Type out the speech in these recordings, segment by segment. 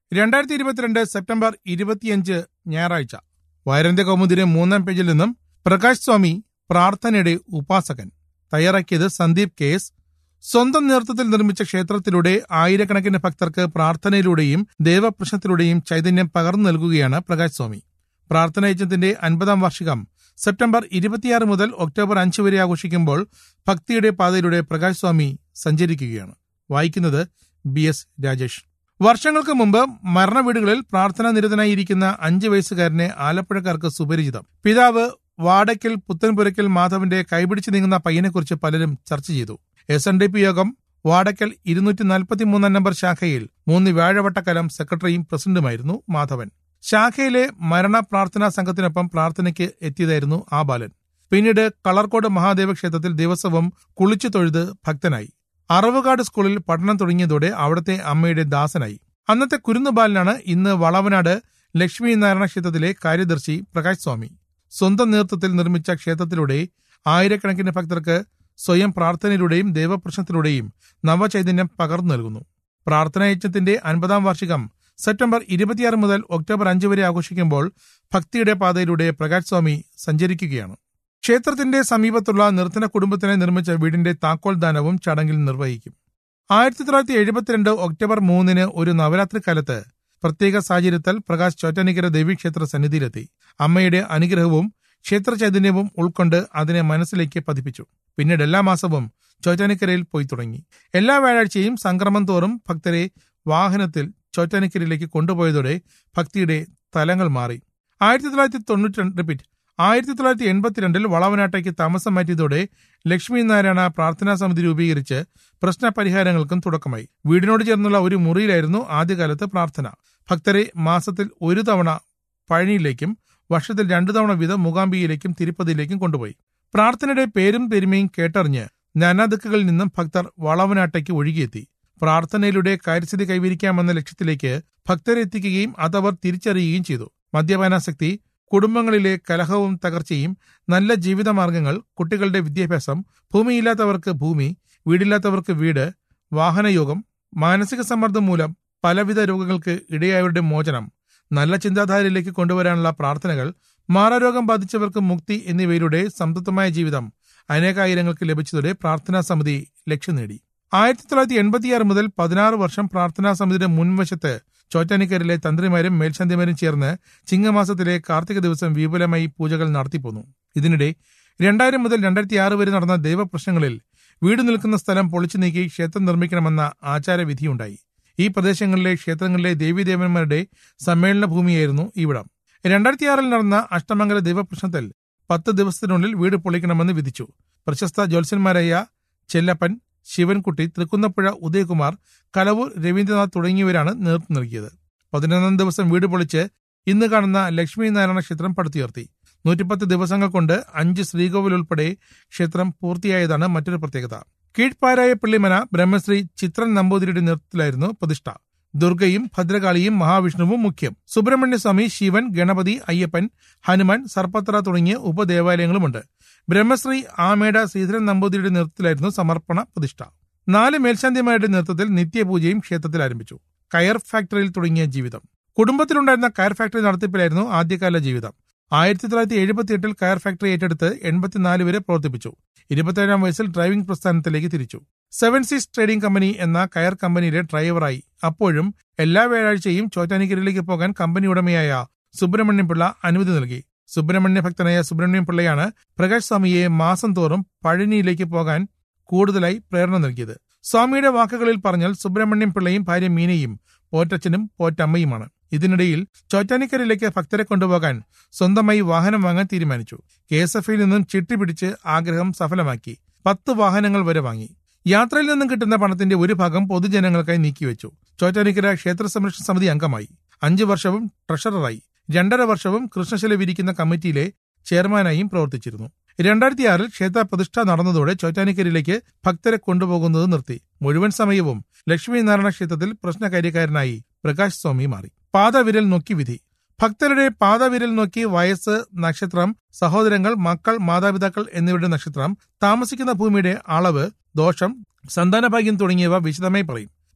രണ്ടായിരത്തി ഇരുപത്തിരണ്ട് സെപ്റ്റംബർ ഇരുപത്തിയഞ്ച് ഞായറാഴ്ച വൈരന്ത്യ കൗമുദിന്റെ മൂന്നാം പേജിൽ നിന്നും പ്രകാശ് സ്വാമി പ്രാർത്ഥനയുടെ ഉപാസകൻ തയ്യാറാക്കിയത് സന്ദീപ് കേസ് സ്വന്തം നേതൃത്വത്തിൽ നിർമ്മിച്ച ക്ഷേത്രത്തിലൂടെ ആയിരക്കണക്കിന് ഭക്തർക്ക് പ്രാർത്ഥനയിലൂടെയും ദേവപ്രശ്നത്തിലൂടെയും ചൈതന്യം പകർന്നു നൽകുകയാണ് പ്രകാശ് സ്വാമി പ്രാർത്ഥന യജ്ഞത്തിന്റെ അൻപതാം വാർഷികം സെപ്റ്റംബർ ഇരുപത്തിയാറ് മുതൽ ഒക്ടോബർ അഞ്ച് വരെ ആഘോഷിക്കുമ്പോൾ ഭക്തിയുടെ പാതയിലൂടെ പ്രകാശ് സ്വാമി സഞ്ചരിക്കുകയാണ് വായിക്കുന്നത് ബി എസ് രാജേഷ് വർഷങ്ങൾക്ക് മുമ്പ് മരണവീടുകളിൽ പ്രാർത്ഥനാ നിരതനായിരിക്കുന്ന അഞ്ചു വയസ്സുകാരനെ ആലപ്പുഴക്കാർക്ക് സുപരിചിതം പിതാവ് വാടയ്ക്കൽ പുത്തൻപുരയ്ക്കൽ മാധവന്റെ കൈപിടിച്ചു നീങ്ങുന്ന പയ്യനെക്കുറിച്ച് പലരും ചർച്ച ചെയ്തു എസ് എൻ ഡി പി യോഗം വാടയ്ക്കൽ ഇരുന്നൂറ്റി നാൽപ്പത്തി മൂന്നാം നമ്പർ ശാഖയിൽ മൂന്ന് വ്യാഴവട്ടക്കലം സെക്രട്ടറിയും പ്രസിഡന്റുമായിരുന്നു മാധവൻ ശാഖയിലെ മരണ പ്രാർത്ഥനാ സംഘത്തിനൊപ്പം പ്രാർത്ഥനയ്ക്ക് എത്തിയതായിരുന്നു ആ ബാലൻ പിന്നീട് കളർക്കോട് മഹാദേവ ക്ഷേത്രത്തിൽ ദിവസവും കുളിച്ചു തൊഴുത് ഭക്തനായി അറവുകാട് സ്കൂളിൽ പഠനം തുടങ്ങിയതോടെ അവിടുത്തെ അമ്മയുടെ ദാസനായി അന്നത്തെ കുരുന്നുബാലനാണ് ഇന്ന് വളവനാട് ലക്ഷ്മി നാരായണ ക്ഷേത്രത്തിലെ കാര്യദർശി പ്രകാശ് സ്വാമി സ്വന്തം നേതൃത്വത്തിൽ നിർമ്മിച്ച ക്ഷേത്രത്തിലൂടെ ആയിരക്കണക്കിന് ഭക്തർക്ക് സ്വയം പ്രാർത്ഥനയിലൂടെയും ദേവപ്രശ്നത്തിലൂടെയും നവചൈതന്യം പകർന്നു നൽകുന്നു പ്രാർത്ഥനായജ്ഞത്തിന്റെ അൻപതാം വാർഷികം സെപ്റ്റംബർ ഇരുപത്തിയാറ് മുതൽ ഒക്ടോബർ അഞ്ച് വരെ ആഘോഷിക്കുമ്പോൾ ഭക്തിയുടെ പാതയിലൂടെ പ്രകാശ് സ്വാമി സഞ്ചരിക്കുകയാണ് ക്ഷേത്രത്തിന്റെ സമീപത്തുള്ള നിർത്തന കുടുംബത്തിനെ നിർമ്മിച്ച വീടിന്റെ താക്കോൽ ദാനവും ചടങ്ങിൽ നിർവഹിക്കും ആയിരത്തി തൊള്ളായിരത്തി എഴുപത്തിരണ്ട് ഒക്ടോബർ മൂന്നിന് ഒരു നവരാത്രി കാലത്ത് പ്രത്യേക സാഹചര്യത്തിൽ പ്രകാശ് ചോറ്റാനിക്കര ദേവീക്ഷേത്ര സന്നിധിയിലെത്തി അമ്മയുടെ അനുഗ്രഹവും ക്ഷേത്ര ചൈതന്യവും ഉൾക്കൊണ്ട് അതിനെ മനസ്സിലേക്ക് പതിപ്പിച്ചു പിന്നീട് എല്ലാ മാസവും ചോറ്റാനിക്കരയിൽ പോയി തുടങ്ങി എല്ലാ വ്യാഴാഴ്ചയും സംക്രമം തോറും ഭക്തരെ വാഹനത്തിൽ ചോറ്റാനിക്കരയിലേക്ക് കൊണ്ടുപോയതോടെ ഭക്തിയുടെ തലങ്ങൾ മാറി ആയിരത്തി തൊള്ളായിരത്തി തൊണ്ണൂറ്റി രണ്ട് റിപ്പീറ്റ് ആയിരത്തി തൊള്ളായിരത്തി എൺപത്തിരണ്ടിൽ വളവനാട്ടേക്ക് താമസം മാറ്റിയതോടെ ലക്ഷ്മി നാരായണ പ്രാർത്ഥനാ സമിതി രൂപീകരിച്ച് പ്രശ്ന പരിഹാരങ്ങൾക്കും തുടക്കമായി വീടിനോട് ചേർന്നുള്ള ഒരു മുറിയിലായിരുന്നു ആദ്യകാലത്ത് പ്രാർത്ഥന ഭക്തരെ മാസത്തിൽ ഒരു തവണ പഴനിയിലേക്കും വർഷത്തിൽ രണ്ടു തവണ വീതം മൂകാംബികയിലേക്കും തിരുപ്പതിയിലേക്കും കൊണ്ടുപോയി പ്രാർത്ഥനയുടെ പേരും പെരുമയും കേട്ടറിഞ്ഞ് നാനാദിക്കുകളിൽ നിന്നും ഭക്തർ വളവനാട്ടേക്ക് ഒഴുകിയെത്തി പ്രാർത്ഥനയിലൂടെ കാര്യസ്ഥിതി കൈവരിക്കാമെന്ന ലക്ഷ്യത്തിലേക്ക് ഭക്തരെ എത്തിക്കുകയും അതവർ തിരിച്ചറിയുകയും ചെയ്തു മദ്യപാനാസക്തി കുടുംബങ്ങളിലെ കലഹവും തകർച്ചയും നല്ല ജീവിതമാർഗങ്ങൾ കുട്ടികളുടെ വിദ്യാഭ്യാസം ഭൂമിയില്ലാത്തവർക്ക് ഭൂമി വീടില്ലാത്തവർക്ക് വീട് വാഹനയോഗം മാനസിക സമ്മർദ്ദം മൂലം പലവിധ രോഗങ്ങൾക്ക് ഇടയായവരുടെ മോചനം നല്ല ചിന്താധാരയിലേക്ക് കൊണ്ടുവരാനുള്ള പ്രാർത്ഥനകൾ മാറാരോഗം ബാധിച്ചവർക്ക് മുക്തി എന്നിവയിലൂടെ സംതൃപ്തമായ ജീവിതം അനേകായിരങ്ങൾക്ക് ലഭിച്ചതോടെ പ്രാർത്ഥനാ സമിതി ലക്ഷ്യം നേടി ആയിരത്തി തൊള്ളായിരത്തി എൺപത്തിയാറ് മുതൽ പതിനാറ് വർഷം പ്രാർത്ഥനാ സമിതിയുടെ മുൻവശത്ത് ചോറ്റാനിക്കരയിലെ തന്ത്രിമാരും മേൽശാന്തിമാരും ചേർന്ന് ചിങ്ങമാസത്തിലെ കാർത്തിക ദിവസം വിപുലമായി പൂജകൾ നടത്തിപ്പോന്നു ഇതിനിടെ രണ്ടായിരം മുതൽ രണ്ടായിരത്തി ആറ് വരെ നടന്ന ദൈവപ്രശ്നങ്ങളിൽ വീട് നിൽക്കുന്ന സ്ഥലം പൊളിച്ചു നീക്കി ക്ഷേത്രം നിർമ്മിക്കണമെന്ന ആചാരവിധിയുണ്ടായി ഈ പ്രദേശങ്ങളിലെ ക്ഷേത്രങ്ങളിലെ ദേവീദേവന്മാരുടെ സമ്മേളന ഭൂമിയായിരുന്നു ഇവിടം രണ്ടായിരത്തി ആറിൽ നടന്ന അഷ്ടമംഗല ദൈവപ്രശ്നത്തിൽ പത്ത് ദിവസത്തിനുള്ളിൽ വീട് പൊളിക്കണമെന്ന് വിധിച്ചു പ്രശസ്ത ജ്യോത്സ്യന്മാരായ ചെല്ലപ്പൻ ശിവൻകുട്ടി തൃക്കുന്നപ്പുഴ ഉദയകുമാർ കലവൂർ രവീന്ദ്രനാഥ് തുടങ്ങിയവരാണ് നേതൃത്വം നൽകിയത് പതിനൊന്നാം ദിവസം വീട് പൊളിച്ച് ഇന്ന് കാണുന്ന ലക്ഷ്മി നാരായണ ക്ഷേത്രം പടുത്തുയർത്തി നൂറ്റിപ്പത്ത് ദിവസങ്ങൾ കൊണ്ട് അഞ്ച് ശ്രീകോവിൽ ഉൾപ്പെടെ ക്ഷേത്രം പൂർത്തിയായതാണ് മറ്റൊരു പ്രത്യേകത കീഴ്പ്പാരായ പള്ളിമന ബ്രഹ്മശ്രീ ചിത്രൻ നമ്പൂതിരിയുടെ നേതൃത്വത്തിലായിരുന്നു പ്രതിഷ്ഠ ദുർഗയും ഭദ്രകാളിയും മഹാവിഷ്ണുവും മുഖ്യം സുബ്രഹ്മണ്യസ്വാമി ശിവൻ ഗണപതി അയ്യപ്പൻ ഹനുമാൻ സർപ്പത്ര തുടങ്ങിയ ഉപദേവാലയങ്ങളുമുണ്ട് ബ്രഹ്മശ്രീ ആമേട ശ്രീധരൻ നമ്പൂതിരിയുടെ നേതൃത്വത്തിലായിരുന്നു സമർപ്പണ പ്രതിഷ്ഠ നാല് മേൽശാന്തിമാരുടെ നേതൃത്വത്തിൽ നിത്യപൂജയും ക്ഷേത്രത്തിൽ ആരംഭിച്ചു കയർ ഫാക്ടറിയിൽ തുടങ്ങിയ ജീവിതം കുടുംബത്തിലുണ്ടായിരുന്ന കയർ ഫാക്ടറി നടത്തിപ്പിലായിരുന്നു ആദ്യകാല ജീവിതം ആയിരത്തി തൊള്ളായിരത്തി എഴുപത്തി എട്ടിൽ കയർ ഫാക്ടറി ഏറ്റെടുത്ത് എൺപത്തിനാല് വരെ പ്രവർത്തിപ്പിച്ചു ഇരുപത്തേഴാം വയസ്സിൽ ഡ്രൈവിംഗ് പ്രസ്ഥാനത്തിലേക്ക് തിരിച്ചു സെവൻ സീസ് ട്രേഡിംഗ് കമ്പനി എന്ന കയർ കമ്പനിയിലെ ഡ്രൈവറായി അപ്പോഴും എല്ലാ വ്യാഴാഴ്ചയും ചോറ്റാനിക്കരിലേക്ക് പോകാൻ കമ്പനി ഉടമയായ സുബ്രഹ്മണ്യം പിള്ള അനുമതി നൽകി സുബ്രഹ്മണ്യ ഭക്തനായ സുബ്രഹ്മണ്യം പിള്ളയാണ് പ്രകാശ് സ്വാമിയെ മാസം തോറും പഴനിയിലേക്ക് പോകാൻ കൂടുതലായി പ്രേരണ നൽകിയത് സ്വാമിയുടെ വാക്കുകളിൽ പറഞ്ഞാൽ സുബ്രഹ്മണ്യം പിള്ളയും ഭാര്യ മീനയും പോറ്റച്ഛനും പോറ്റമ്മയുമാണ് ഇതിനിടയിൽ ചോറ്റാനിക്കരയിലേക്ക് ഭക്തരെ കൊണ്ടുപോകാൻ സ്വന്തമായി വാഹനം വാങ്ങാൻ തീരുമാനിച്ചു കെ എസ് എഫിൽ നിന്നും ചിട്ടി പിടിച്ച് ആഗ്രഹം സഫലമാക്കി പത്ത് വാഹനങ്ങൾ വരെ വാങ്ങി യാത്രയിൽ നിന്നും കിട്ടുന്ന പണത്തിന്റെ ഒരു ഭാഗം പൊതുജനങ്ങൾക്കായി നീക്കിവെച്ചു ചോറ്റാനിക്കര ക്ഷേത്ര സംരക്ഷണ സമിതി അംഗമായി അഞ്ചു വർഷവും ട്രഷററായി രണ്ടര വർഷവും കൃഷ്ണശില വിരിക്കുന്ന കമ്മിറ്റിയിലെ ചെയർമാനായും പ്രവർത്തിച്ചിരുന്നു രണ്ടായിരത്തി ആറിൽ ക്ഷേത്ര പ്രതിഷ്ഠ നടന്നതോടെ ചോറ്റാനിക്കരിയിലേക്ക് ഭക്തരെ കൊണ്ടുപോകുന്നത് നിർത്തി മുഴുവൻ സമയവും ലക്ഷ്മി നാരായണ ക്ഷേത്രത്തിൽ പ്രശ്നകാര്യക്കാരനായി പ്രകാശ് സ്വാമി മാറി പാദവിരൽ നോക്കി വിധി ഭക്തരുടെ പാദവിരൽ നോക്കി വയസ്സ് നക്ഷത്രം സഹോദരങ്ങൾ മക്കൾ മാതാപിതാക്കൾ എന്നിവരുടെ നക്ഷത്രം താമസിക്കുന്ന ഭൂമിയുടെ അളവ് ദോഷം സന്താനഭാഗ്യം തുടങ്ങിയവ വിശദമായി പറയും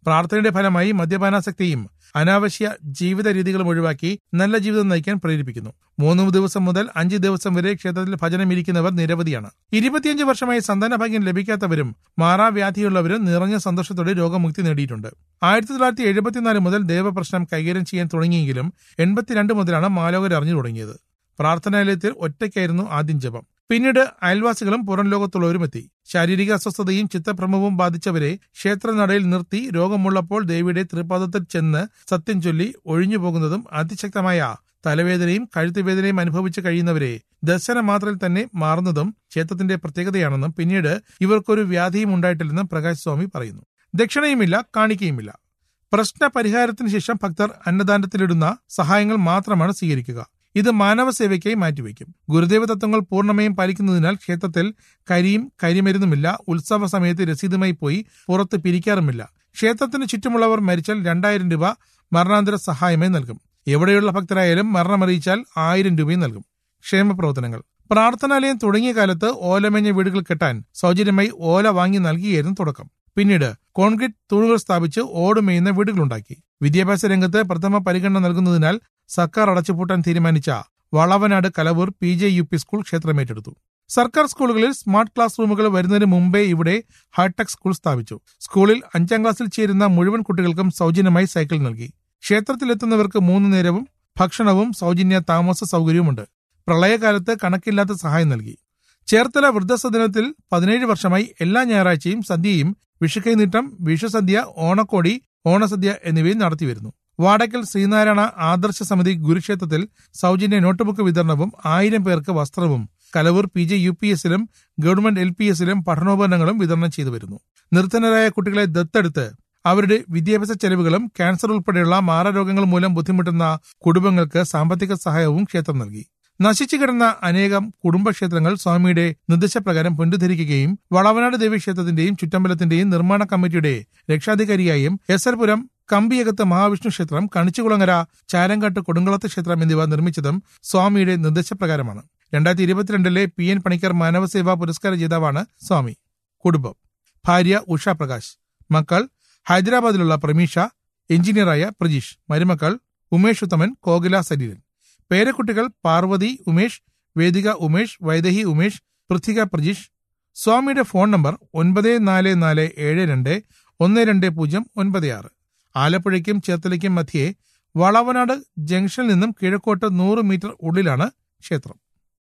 പ്രാർത്ഥനയുടെ ഫലമായി മദ്യപാനാസക്തിയും അനാവശ്യ ജീവിത രീതികളും ഒഴിവാക്കി നല്ല ജീവിതം നയിക്കാൻ പ്രേരിപ്പിക്കുന്നു മൂന്ന് ദിവസം മുതൽ അഞ്ച് ദിവസം വരെ ക്ഷേത്രത്തിൽ ഭജനം ഇരിക്കുന്നവർ നിരവധിയാണ് ഇരുപത്തിയഞ്ച് വർഷമായി സന്താനഭാഗ്യം ലഭിക്കാത്തവരും മാറാവ്യാധിയുള്ളവരും നിറഞ്ഞ സന്തോഷത്തോടെ രോഗമുക്തി നേടിയിട്ടുണ്ട് ആയിരത്തി തൊള്ളായിരത്തി എഴുപത്തിനാല് മുതൽ ദേവപ്രശ്നം കൈകാര്യം ചെയ്യാൻ തുടങ്ങിയെങ്കിലും എൺപത്തിരണ്ട് മുതലാണ് മാലോകർ അറിഞ്ഞു തുടങ്ങിയത് പ്രാർത്ഥനാലയത്തിൽ ഒറ്റയ്ക്കായിരുന്നു ആദ്യം ജപം പിന്നീട് അയൽവാസികളും പുറം ലോകത്തുള്ളവരും എത്തി ശാരീരിക അസ്വസ്ഥതയും ചിത്തഭ്രമവും ബാധിച്ചവരെ ക്ഷേത്രനടയിൽ നിർത്തി രോഗമുള്ളപ്പോൾ ദേവിയുടെ തൃപാദത്തിൽ ചെന്ന് സത്യം ചൊല്ലി ഒഴിഞ്ഞു പോകുന്നതും അതിശക്തമായ തലവേദനയും കഴുത്തുവേദനയും അനുഭവിച്ചു കഴിയുന്നവരെ ദർശന മാത്രയിൽ തന്നെ മാറുന്നതും ക്ഷേത്രത്തിന്റെ പ്രത്യേകതയാണെന്നും പിന്നീട് ഇവർക്കൊരു വ്യാധിയും ഉണ്ടായിട്ടില്ലെന്നും പ്രകാശ് സ്വാമി പറയുന്നു ദക്ഷിണയുമില്ല കാണിക്കയുമില്ല പ്രശ്ന പരിഹാരത്തിന് ശേഷം ഭക്തർ അന്നദാനത്തിലിടുന്ന സഹായങ്ങൾ മാത്രമാണ് സ്വീകരിക്കുക ഇത് മാനവ സേവയ്ക്കായി മാറ്റിവെക്കും ഗുരുദേവ തത്വങ്ങൾ പൂർണ്ണമായും പാലിക്കുന്നതിനാൽ ക്ഷേത്രത്തിൽ കരിയും കരിമരുന്നുമില്ല ഉത്സവ സമയത്ത് രസീതുമായി പോയി പുറത്ത് പിരിക്കാറുമില്ല ക്ഷേത്രത്തിന് ചുറ്റുമുള്ളവർ മരിച്ചാൽ രണ്ടായിരം രൂപ മരണാന്തര സഹായമായി നൽകും എവിടെയുള്ള ഭക്തരായാലും മരണമറിയിച്ചാൽ ആയിരം രൂപയും നൽകും ക്ഷേമ പ്രവർത്തനങ്ങൾ പ്രാർത്ഥനാലയം തുടങ്ങിയ കാലത്ത് ഓലമേഞ്ഞ വീടുകൾ കെട്ടാൻ സൗജന്യമായി ഓല വാങ്ങി നൽകിയായിരുന്നു തുടക്കം പിന്നീട് കോൺക്രീറ്റ് തൂണുകൾ സ്ഥാപിച്ച് ഓടുമേയുന്ന വീടുകളുണ്ടാക്കി വിദ്യാഭ്യാസ രംഗത്ത് പ്രഥമ പരിഗണന നൽകുന്നതിനാൽ സർക്കാർ അടച്ചുപൂട്ടാൻ തീരുമാനിച്ച Valavanad Kalavoor P J U P school ക്ഷേത്രമേറ്റെടുത്തു സർക്കാർ സ്കൂളുകളിൽ സ്മാർട്ട് ക്ലാസ് റൂമുകൾ വരുന്നതിന് മുമ്പേ ഇവിടെ ഹൈടെക് സ്കൂൾ സ്ഥാപിച്ചു സ്കൂളിൽ അഞ്ചാം ക്ലാസ്സിൽ ചേരുന്ന മുഴുവൻ കുട്ടികൾക്കും സൗജന്യമായി സൈക്കിൾ നൽകി ക്ഷേത്രത്തിലെത്തുന്നവർക്ക് മൂന്ന് നേരവും ഭക്ഷണവും സൗജന്യ താമസ സൗകര്യവുമുണ്ട് പ്രളയകാലത്ത് കണക്കില്ലാത്ത സഹായം നൽകി ചേർത്തല വൃദ്ധസദനത്തിൽ പതിനേഴ് വർഷമായി എല്ലാ ഞായറാഴ്ചയും സദ്യയും വിഷുക്കൈ നീട്ടം വിഷുസദ്യ ഓണക്കോടി ഓണസദ്യ എന്നിവയും നടത്തിവരുന്നു വാടക്കൽ ശ്രീനാരായണ ആദർശ സമിതി ഗുരുക്ഷേത്രത്തിൽ സൗജന്യ നോട്ട്ബുക്ക് വിതരണവും ആയിരം പേർക്ക് വസ്ത്രവും Kalavoor P J U P എസിലും ഗവൺമെന്റ് എൽ പി എസിലും പഠനോപകരണങ്ങളും വിതരണം ചെയ്തു വരുന്നു നിർധനരായ കുട്ടികളെ ദത്തെടുത്ത് അവരുടെ വിദ്യാഭ്യാസ ചെലവുകളും ക്യാൻസർ ഉൾപ്പെടെയുള്ള മാറാരോഗങ്ങൾ മൂലം ബുദ്ധിമുട്ടുന്ന കുടുംബങ്ങൾക്ക് സാമ്പത്തിക സഹായവും ക്ഷേത്രം നൽകി നശിച്ചു കിടന്ന അനേകം കുടുംബക്ഷേത്രങ്ങൾ സ്വാമിയുടെ നിർദ്ദേശപ്രകാരം പുനരുദ്ധരിക്കുകയും വളവനാട് ദേവി ക്ഷേത്രത്തിന്റെയും ചുറ്റമ്പലത്തിന്റെയും നിർമ്മാണ കമ്മിറ്റിയുടെ രക്ഷാധികാരിയായും എസ് എൽ പുരം കമ്പിയകത്ത് മഹാവിഷ്ണു ക്ഷേത്രം കണിച്ചുകുളങ്ങര ചാരങ്കാട്ട് കൊടുങ്കളത്ത് ക്ഷേത്രം എന്നിവ നിർമ്മിച്ചതും സ്വാമിയുടെ നിർദ്ദേശപ്രകാരമാണ് രണ്ടായിരത്തി ഇരുപത്തിരണ്ടിലെ പി എൻ പണിക്കർ മാനവസേവാ പുരസ്കാര ജേതാവാണ് സ്വാമി കുടുംബം ഭാര്യ ഉഷ പ്രകാശ് മക്കൾ ഹൈദരാബാദിലുള്ള പ്രമീഷ എഞ്ചിനീയറായ പ്രജീഷ് മരുമക്കൾ ഉമേഷ് ഉത്തമൻ കോകില സലീലൻ പേരക്കുട്ടികൾ പാർവതി ഉമേഷ് വേദിക ഉമേഷ് വൈദേഹി ഉമേഷ് പൃഥ്വിക പ്രജീഷ് സ്വാമിയുടെ ഫോൺ നമ്പർ ഒൻപത് നാല് നാല് ഏഴ് രണ്ട് ഒന്ന് രണ്ട് പൂജ്യം ഒൻപത് ആറ് ആലപ്പുഴയ്ക്കും ചേർത്തലയ്ക്കും മധ്യേ വളവനാട് ജംഗ്ഷനിൽ നിന്നും കിഴക്കോട്ട് നൂറ് മീറ്റർ ഉള്ളിലാണ് ക്ഷേത്രം